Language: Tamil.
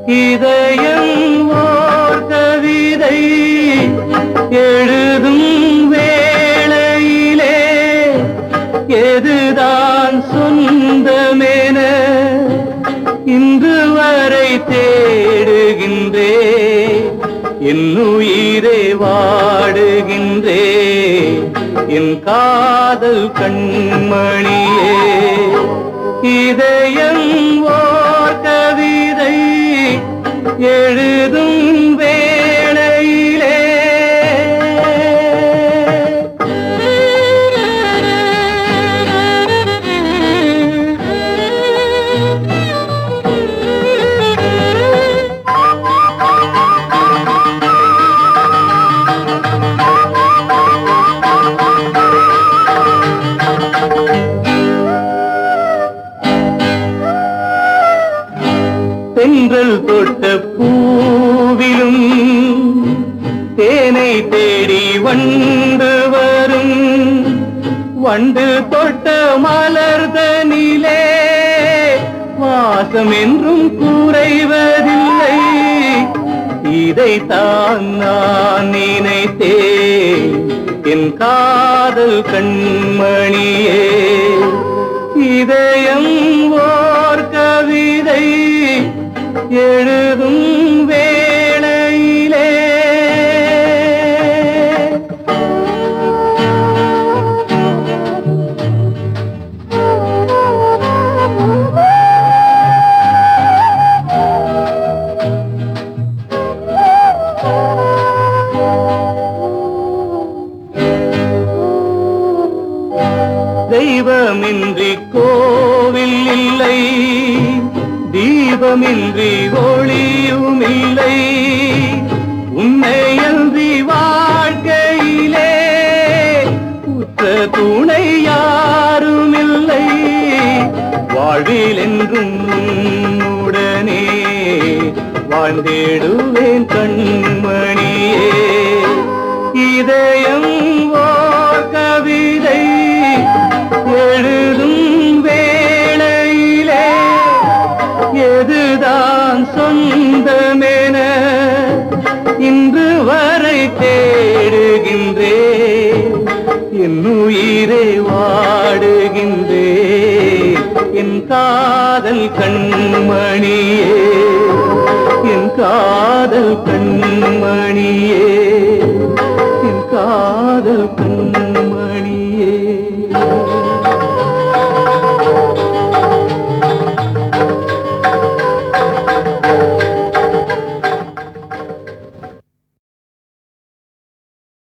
இதயம் ஓர் கவிதை எழுதும் வேளையிலே எதுதான் சொந்தமென இன்று வரை தேடுகின்றே என் உயிரை வாடுகின்றே என் காதல் கண்மணியே இதயம் ஓர் கவிதை எழுதும் வேளையிலே தென்றல் தொட்ட பூவிலும் தேனை தேடி வண்டு வரும் வண்டு தொட்ட மலர்தனிலே வாசம் என்றும் குறைவதில்லை இதைத்தான் நான் நினைத்தேன் என் காதல் கண்மணியே இதயம் ஓர் கவிதை எழுதும் வேளையிலே தெய்வமின்றி கோவில் இல்லை தீபமின்றி ஒளியும் இல்லை உன்னையன்றி வாழ்க்கையிலே உற்ற துணை யாரும் இல்லை வாழ்வில் என்றும் உடனே வாழ்ந்திடுவேன் கண்மணியே இதயம் ஓர் கவிதை எழுதும் வேளையிலே எதுதான் சொந்தமென இன்று வரை தேடுகின்றே என் உயிரை வாடுகின்றே என் காதல் கண்மணியே என் காதல் கண்மணியே என் காதல் கண்மணியே